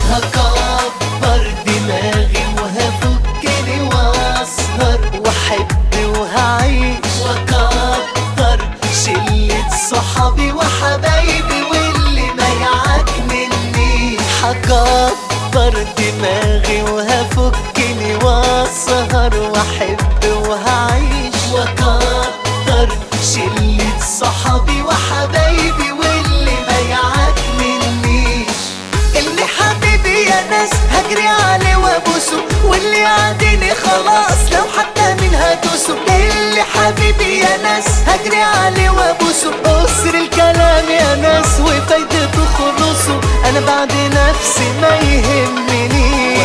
هكبر دماغي وهفكني واسهر واحب وهعيش واكتر شلة صحابي وحبايبي واللي ما يعكنني هكبر دماغي وهفكني واسهر واحب وهعيش واكتر شلة صحابي وحبايبي واللي ما يعكننيش اللي حبيبي يا ناس هجري عليه وابوسه واللي عاديني خلاص لو حتى من هدوسه اللي حبيبي يا ناس هجري عليه وابوسه